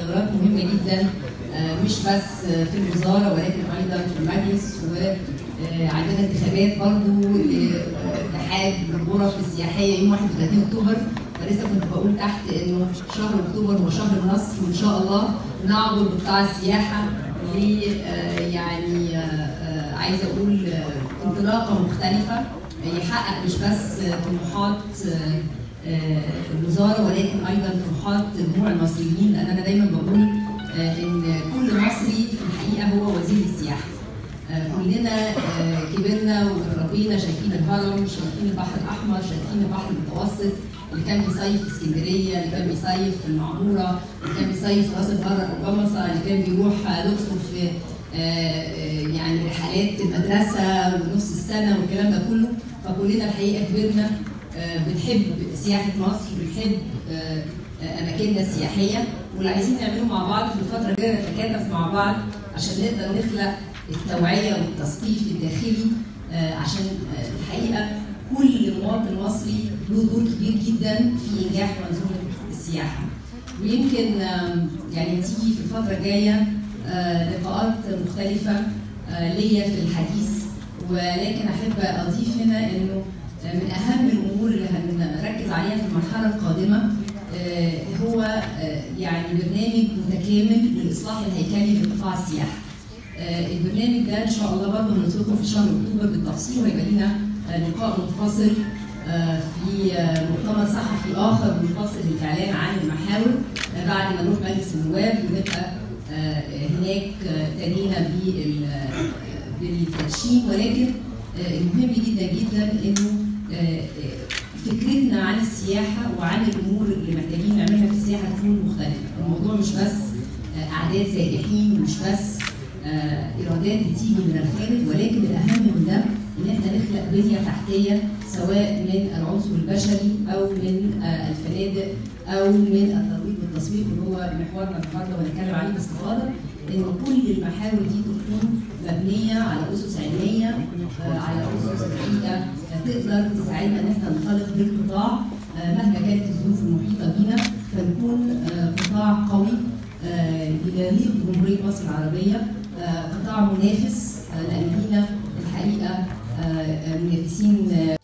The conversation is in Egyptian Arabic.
دورات مهمه جدا مش بس في الوزاره ولكن ايضا في المجلس وعندنا انتخابات برضو لاتحاد الغرف السياحيه يوم 31 اكتوبر فلسه كنت بقول تحت انه شهر اكتوبر هو شهر النصر وان شاء الله نعبر بقطاع السياحه ل يعني عايزه اقول انطلاقه مختلفه يحقق مش بس طموحات الوزاره ولكن ايضا طموحات جموع المصريين لان انا دايما بقول ان كل مصري في الحقيقه هو وزير السياحه. كلنا كبرنا وتربينا شايفين الهرم، شايفين البحر الاحمر، شايفين البحر المتوسط، اللي كان بيصيف في اسكندريه، اللي كان بيصيف في المعموره، اللي كان بيصيف في راس البر او جمصه، اللي كان بيروح الاقصر في يعني رحلات المدرسه ونص السنه والكلام ده كله، فكلنا الحقيقه كبرنا بنحب سياحه مصر، بنحب اماكننا السياحيه واللي عايزين نعمله مع بعض في الفتره الجايه نتكاتف مع بعض عشان نقدر نخلق التوعيه والتثقيف الداخلي عشان الحقيقه كل مواطن مصري له دور كبير جدا في انجاح منظومه السياحه. ويمكن يعني تيجي في الفتره الجايه لقاءات مختلفه ليا في الحديث ولكن احب اضيف هنا انه من اهم الامور اللي هنركز عليها في المرحله القادمه هو يعني برنامج متكامل للاصلاح الهيكلي لقطاع السياحه. البرنامج ده ان شاء الله برضه هنطلقه في شهر اكتوبر بالتفصيل وهيبقى لنا لقاء منفصل في مؤتمر صحفي اخر منفصل للاعلان عن المحاور بعد ما نروح مجلس النواب ونبقى هناك تنينا بالتدشين ولكن المهم جدا جدا انه فكرتنا عن السياحه وعن الامور اللي محتاجين نعملها في السياحه تكون مختلفه، الموضوع مش بس اعداد سائحين مش بس ايرادات بتيجي من الخارج ولكن الاهم من ده ان احنا نخلق بنيه تحتيه سواء من العنصر البشري او من الفنادق او من الترويج والتسويق اللي هو محورنا النهارده وهنتكلم عليه باستفاضه ان كل المحاور دي تكون مبنيه على اسس علميه على اسس الحقيقه تقدر تساعدنا ان احنا ننطلق بالقطاع مهما كانت الظروف المحيطه بينا فنكون قطاع قوي يليق بجمهوريه مصر العربيه قطاع منافس لان لينا الحقيقه منافسين